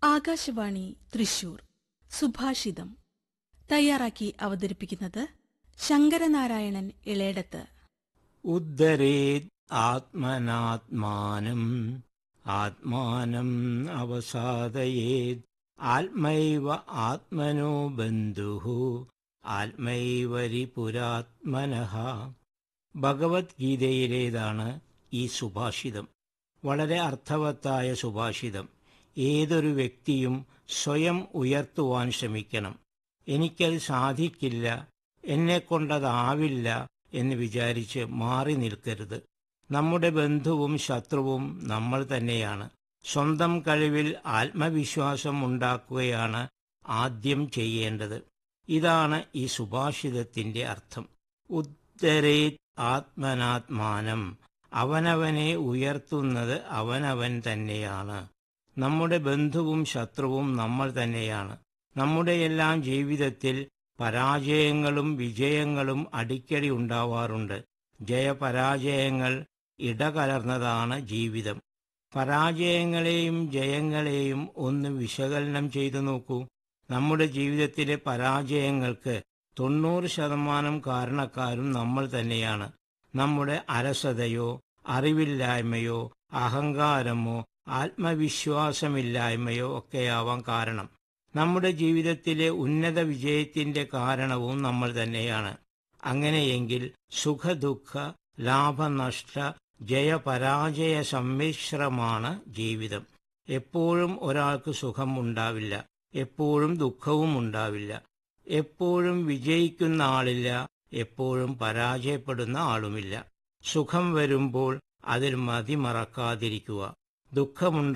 ആകാശവാണി തൃശൂർ സുഭാഷിതം തയ്യാറാക്കി അവതരിപ്പിക്കുന്നത് ശങ്കരനാരായണൻ ഇളയടത്ത് ഉദ്ധരേത് ആത്മനാത്മാനം ആത്മാനം അവസാദയേത് ആത്മൈവ ആത്മനോ ബന്ധു ആത്മൈവരി പുരാത്മനഃ ഭഗവത്ഗീതയിലേതാണ് ഈ സുഭാഷിതം വളരെ അർത്ഥവത്തായ സുഭാഷിതം ഏതൊരു വ്യക്തിയും സ്വയം ഉയർത്തുവാൻ ശ്രമിക്കണം എനിക്കത് സാധിക്കില്ല എന്നെക്കൊണ്ടതാവില്ല എന്ന് വിചാരിച്ച് മാറി നിൽക്കരുത് നമ്മുടെ ബന്ധുവും ശത്രുവും നമ്മൾ തന്നെയാണ് സ്വന്തം കഴിവിൽ ആത്മവിശ്വാസം ഉണ്ടാക്കുകയാണ് ആദ്യം ചെയ്യേണ്ടത് ഇതാണ് ഈ സുഭാഷിതത്തിന്റെ അർത്ഥം ഉദ്ധരേത് ആത്മനാത്മാനം അവനവനെ ഉയർത്തുന്നത് അവനവൻ തന്നെയാണ് നമ്മുടെ ബന്ധുവും ശത്രുവും നമ്മൾ തന്നെയാണ് നമ്മുടെ എല്ലാം ജീവിതത്തിൽ പരാജയങ്ങളും വിജയങ്ങളും അടിക്കടി ഉണ്ടാവാറുണ്ട് ജയപരാജയങ്ങൾ ഇടകലർന്നതാണ് ജീവിതം പരാജയങ്ങളെയും ജയങ്ങളെയും ഒന്ന് വിശകലനം ചെയ്തു നോക്കൂ നമ്മുടെ ജീവിതത്തിലെ പരാജയങ്ങൾക്ക് തൊണ്ണൂറ് ശതമാനം കാരണക്കാരും നമ്മൾ തന്നെയാണ് നമ്മുടെ അലസതയോ അറിവില്ലായ്മയോ അഹങ്കാരമോ ആത്മവിശ്വാസമില്ലായ്മയോ ഒക്കെയാവാം കാരണം നമ്മുടെ ജീവിതത്തിലെ ഉന്നത വിജയത്തിന്റെ കാരണവും നമ്മൾ തന്നെയാണ് അങ്ങനെയെങ്കിൽ സുഖദുഃഖ ലാഭനഷ്ട ജയപരാജയ സമ്മിശ്രമാണ് ജീവിതം എപ്പോഴും ഒരാൾക്ക് സുഖം ഉണ്ടാവില്ല എപ്പോഴും ദുഃഖവും ഉണ്ടാവില്ല എപ്പോഴും വിജയിക്കുന്ന ആളില്ല എപ്പോഴും പരാജയപ്പെടുന്ന ആളുമില്ല സുഖം വരുമ്പോൾ അതിൽ മതിമറക്കാതിരിക്കുക ദുഃഖമുണ്ട